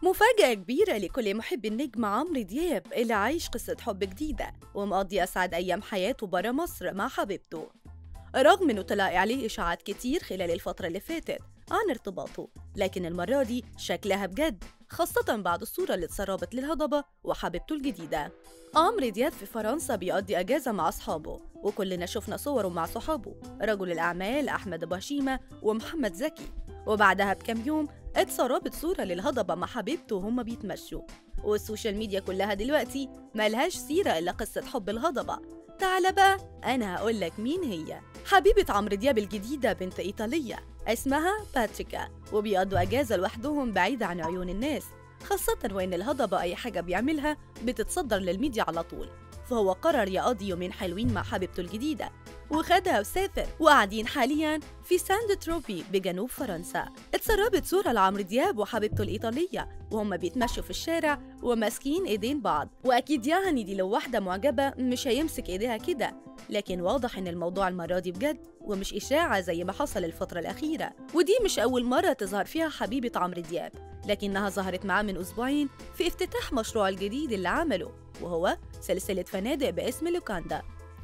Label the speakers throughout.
Speaker 1: مفاجأة كبيرة لكل محب النجم عمرو دياب اللي عايش قصة حب جديدة ومقضي أسعد أيام حياته برا مصر مع حبيبته رغم إنه طلع عليه إشاعات كتير خلال الفترة اللي فاتت عن ارتباطه لكن المرة دي شكلها بجد خاصة بعد الصورة اللي اتسربت للهضبة وحبيبته الجديدة عمرو دياب في فرنسا بيقضي أجازة مع أصحابه وكلنا شفنا صوره مع صحابه رجل الأعمال أحمد أبو هشيمة ومحمد زكي وبعدها بكام يوم اتسربت صورة للهضبة مع حبيبته وهما بيتمشوا والسوشيال ميديا كلها دلوقتي ملهاش سيرة إلا قصة حب الهضبة تعال بقى أنا هقولك مين هي حبيبة عمرو دياب الجديدة بنت إيطالية اسمها باتريكا وبيقضوا أجازة لوحدهم بعيد عن عيون الناس خاصة وإن الهضبة أي حاجة بيعملها بتتصدر للميديا على طول فهو قرر يقضي يومين حلوين مع حبيبته الجديدة وخدها وسافر وقاعدين حاليا في ساند تروبي بجنوب فرنسا اتسربت صورة لعمرو دياب وحبيبته الإيطالية وهم بيتمشوا في الشارع وماسكين ايدين بعض واكيد يعني دي لو واحدة معجبة مش هيمسك ايديها كده لكن واضح ان الموضوع المرة دي بجد ومش إشاعة زي ما حصل الفترة الأخيرة ودي مش أول مرة تظهر فيها حبيبة عمرو دياب لكنها ظهرت معاه من أسبوعين في افتتاح مشروع الجديد اللي عمله وهو سلسلة فنادق باسم لوكاندا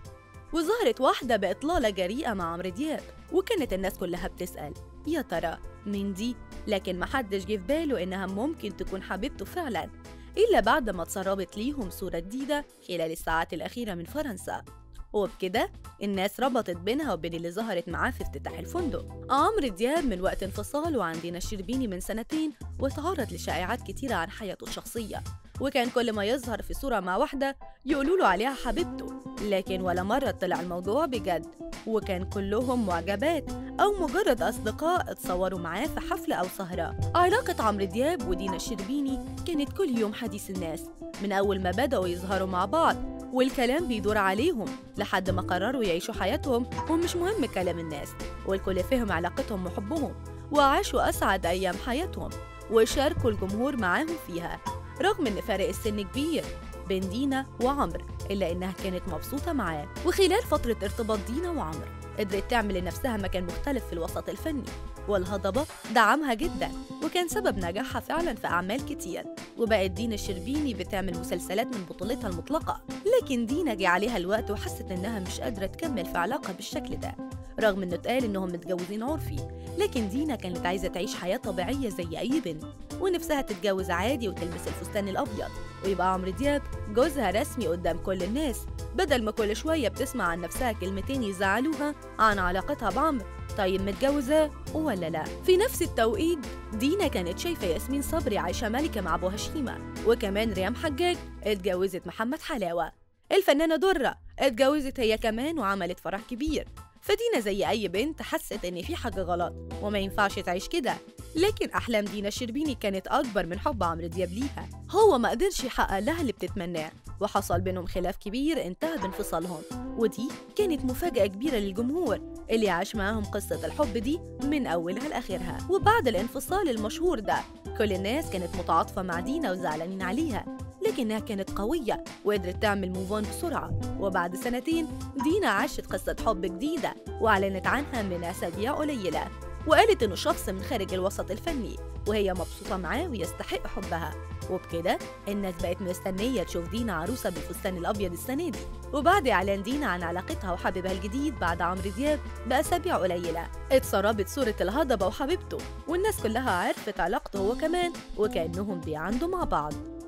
Speaker 1: وظهرت واحدة بإطلالة جريئة مع عمرو دياب وكانت الناس كلها بتسأل يا ترى مين دي؟ لكن محدش جه في باله إنها ممكن تكون حبيبته فعلا إلا بعد ما اتسربت ليهم صورة جديدة خلال الساعات الأخيرة من فرنسا وبكده الناس ربطت بينها وبين اللي ظهرت معاه في افتتاح الفندق عمرو دياب من وقت انفصاله عن دينا الشربيني من سنتين وتعرض لشائعات كتيرة عن حياته الشخصية وكان كل ما يظهر في صورة مع واحدة يقولوا له عليها حبيبته لكن ولا مرة طلع الموضوع بجد وكان كلهم معجبات أو مجرد أصدقاء اتصوروا معاه في حفلة أو سهرة علاقة عمرو دياب ودينا الشربيني كانت كل يوم حديث الناس من أول ما بدأوا يظهروا مع بعض والكلام بيدور عليهم لحد ما قرروا يعيشوا حياتهم ومش مهم كلام الناس والكل فهم علاقتهم وحبهم وعاشوا أسعد أيام حياتهم وشاركوا الجمهور معاهم فيها رغم إن فرق السن كبير بين دينا وعمرو إلا إنها كانت مبسوطة معاه وخلال فترة ارتباط دينا وعمرو قدرت تعمل لنفسها مكان مختلف في الوسط الفني والهضبة دعمها جدا وكان سبب نجاحها فعلا في أعمال كتير وبقت دينا الشربيني بتعمل مسلسلات من بطولتها المطلقة لكن دينا جه عليها الوقت وحست إنها مش قادرة تكمل في علاقة بالشكل ده رغم إنه اتقال إنهم متجوزين عرفي لكن دينا كانت عايزة تعيش حياة طبيعية زي أي بنت ونفسها تتجوز عادي وتلبس الفستان الأبيض ويبقى عمرو دياب جوزها رسمي قدام كل الناس بدل ما كل شوية بتسمع عن نفسها كلمتين يزعلوها عن علاقتها بعمرو طيب متجوزاه ولا لا في نفس التوقيت دينا كانت شايفة ياسمين صبري عايشة ملكة مع أبو هشيمة وكمان ريم حجاج اتجوزت محمد حلاوة الفنانة درة اتجوزت هي كمان وعملت فرح كبير فدينا زي أي بنت حست إن في حاجة غلط وما ينفعش تعيش كده لكن أحلام دينا الشربيني كانت أكبر من حب عمرو دياب ليها هو ما قدرش يحقق لها اللي بتتمناه وحصل بينهم خلاف كبير انتهى بانفصالهم ودي كانت مفاجأة كبيرة للجمهور اللي عاش معاهم قصة الحب دي من أولها لآخرها وبعد الانفصال المشهور ده كل الناس كانت متعاطفة مع دينا وزعلانين عليها لكنها كانت قوية وقدرت تعمل موفون بسرعة وبعد سنتين دينا عاشت قصة حب جديدة وأعلنت عنها من أسابيع قليلة وقالت إنه شخص من خارج الوسط الفني وهي مبسوطة معاه ويستحق حبها وبكده الناس بقت مستنية تشوف دينا عروسة بالفستان الأبيض السنة دي وبعد إعلان دينا عن علاقتها وحبيبها الجديد بعد عمرو دياب بأسابيع قليلة اتسربت صورة الهضبة وحبيبته والناس كلها عرفت علاقته هو كمان وكأنهم بيعندوا مع بعض